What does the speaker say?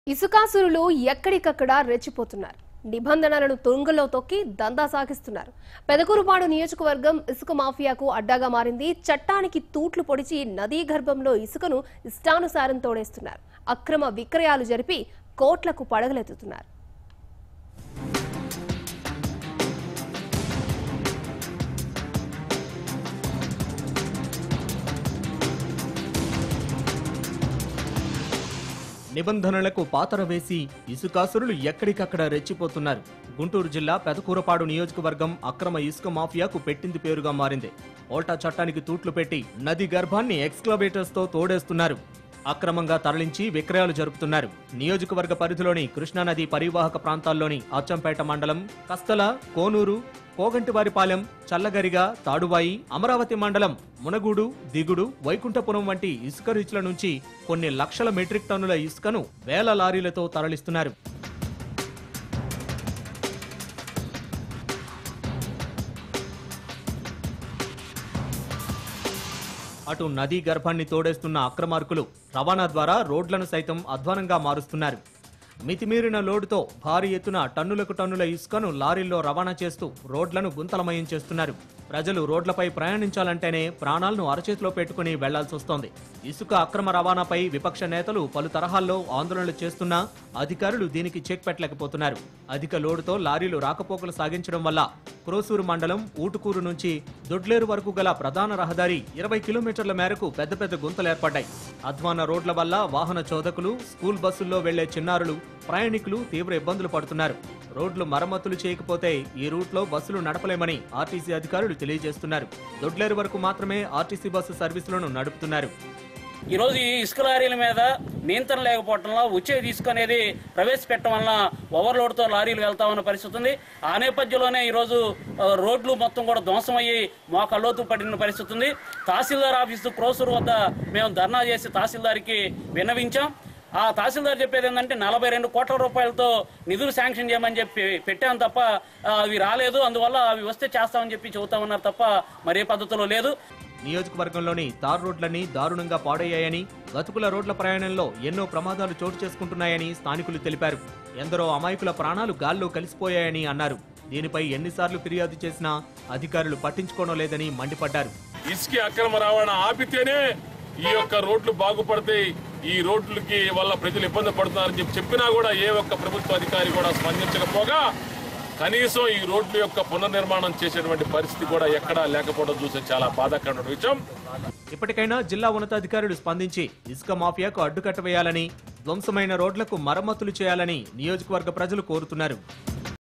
ఇసుకాసురులు ఎక్కడికక్కడ రెచ్చిపోతున్నారు నిబంధనలను తుంగలో తొక్కి దందా సాగిస్తున్నారు పెదకూరుపాడు నియోజకవర్గం ఇసుక మాఫియాకు అడ్డాగా మారింది చట్టానికి తూట్లు పొడిచి నదీ గర్భంలో ఇసుకను ఇష్టానుసారం తోడేస్తున్నారు అక్రమ విక్రయాలు జరిపి కోట్లకు పడగలెత్తుతున్నారు నిబంధనలకు పాతర వేసి ఇసుకాసురులు ఎక్కడికక్కడ రెచ్చిపోతున్నారు గుంటూరు జిల్లా పెదకూరపాడు నియోజకవర్గం అక్రమ ఇసుక మాఫియాకు పెట్టింది పేరుగా మారింది ఓల్టా చట్టానికి తూట్లు పెట్టి నది గర్భాన్ని ఎక్స్క్లవేటర్స్ తో తోడేస్తున్నారు అక్రమంగా తరలించి విక్రయాలు జరుపుతున్నారు నియోజకవర్గ పరిధిలోని కృష్ణానది పరివాహక ప్రాంతాల్లోని అచ్చంపేట మండలం కస్తల కోనూరు కోగంటివారిపాలెం చల్లగరిగా తాడువాయి అమరావతి మండలం మునగూడు దిగుడు వైకుంఠపురం వంటి ఇసుక రీచ్ల నుంచి కొన్ని లక్షల మెట్రిక్ టన్నుల ఇసుకను వేల లారీలతో తరలిస్తున్నారు అటు నదీ గర్భాన్ని తోడేస్తున్న అక్రమార్కులు రవాణా ద్వారా రోడ్లను సైతం అధ్వానంగా మారుస్తున్నారు మితిమీరిన లోడుతో భారీ ఎత్తున టన్నులకు టన్నుల ఇసుకను లారీల్లో రవాణా చేస్తూ రోడ్లను గుంతలమయం చేస్తున్నారు ప్రజలు రోడ్లపై ప్రయాణించాలంటేనే ప్రాణాలను అరచేతిలో పెట్టుకుని వెళ్లాల్సి వస్తోంది ఇసుక అక్రమ రవాణాపై విపక్ష నేతలు పలు తరహాల్లో ఆందోళనలు చేస్తున్నా అధికారులు దీనికి చెక్ పెట్టలేకపోతున్నారు అధిక లోడుతో లారీలు రాకపోకలు సాగించడం వల్ల క్రోసూరు మండలం ఊటుకూరు నుంచి దొడ్లేరు వరకు గల ప్రధాన రహదారి ఇరవై కిలోమీటర్ల మేరకు పెద్ద పెద్ద గుంతలు ఏర్పడ్డాయి అధ్వాన రోడ్ల వల్ల వాహన చోదకులు స్కూల్ బస్సుల్లో వెళ్లే చిన్నారులు ప్రయాణికులు తీవ్ర ఇబ్బందులు పడుతున్నారు రోడ్లు మరమ్మతులు చేయకపోతే ఈ రూట్లో బస్సులు నడపలేమని ఆర్టీసీ అధికారులు తెలియజేస్తున్నారు దొడ్లేరు వరకు మాత్రమే ఆర్టీసీ బస్సు సర్వీసులను నడుపుతున్నారు ఈ రోజు ఈ ఇసుక లారీల మీద నియంత్రణ లేకపోవడంలో వచ్చే ఇసుక అనేది ప్రవేశపెట్టడం వల్ల ఓవర్లోడ్తో లారీలు వెళ్తా ఉన్న పరిస్థితి ఉంది ఆ నేపథ్యంలోనే ఈరోజు ఆ, రోడ్లు మొత్తం కూడా ధ్వంసమయ్యి మోకల్లోతు పడిన పరిస్థితి ఉంది తహసీల్దార్ ఆఫీసు క్రోసూరు వద్ద మేము ధర్నా చేసి తహసీల్దార్కి విన్నవించాం ఆ తహసీల్దార్ చెప్పేది ఏంటంటే నలభై రెండు కోట్ల రూపాయలతో నిధులు శాంక్షన్ చేయమని చెప్పి పెట్టాం తప్ప ఆ, అవి రాలేదు అందువల్ల అవి వస్తే చేస్తామని చెప్పి చెబుతామన్నారు తప్ప మరే పద్ధతిలో లేదు నియోజకవర్గంలోని తార్ రోడ్లన్నీ దారుణంగా పాడయ్యాయని గతుకుల రోడ్ల ప్రయాణంలో ఎన్నో ప్రమాదాలు చోటు చేసుకుంటున్నాయని స్థానికులు తెలిపారు ఎందరో అమాయకుల ప్రాణాలు గాల్లో కలిసిపోయాయని అన్నారు దీనిపై ఎన్నిసార్లు ఫిర్యాదు చేసినా అధికారులు పట్టించుకోవడం లేదని మండిపడ్డారు ఇసుక అక్రమ రవాణా ఆపితేనే ఈ యొక్క రోడ్లు బాగుపడతాయి ఈ రోడ్లకి వల్ల ప్రజలు ఇబ్బంది పడుతున్నారని చెప్పి చెప్పినా కూడా ఏ ఒక్క ప్రభుత్వ అధికారి కూడా స్పందించకపోగా కనీసం ఈ రోడ్ల యొక్క పునర్నిర్మాణం చేసేటువంటి పరిస్థితి కూడా ఎక్కడా లేకపోవడం చూసే చాలా బాధాకరమైన విషయం ఇప్పటికైనా జిల్లా ఉన్నతాధికారులు స్పందించి ఇసుక మాఫియాకు అడ్డుకట్ట వేయాలని ధ్వంసమైన రోడ్లకు మరమ్మతులు చేయాలని నియోజకవర్గ ప్రజలు కోరుతున్నారు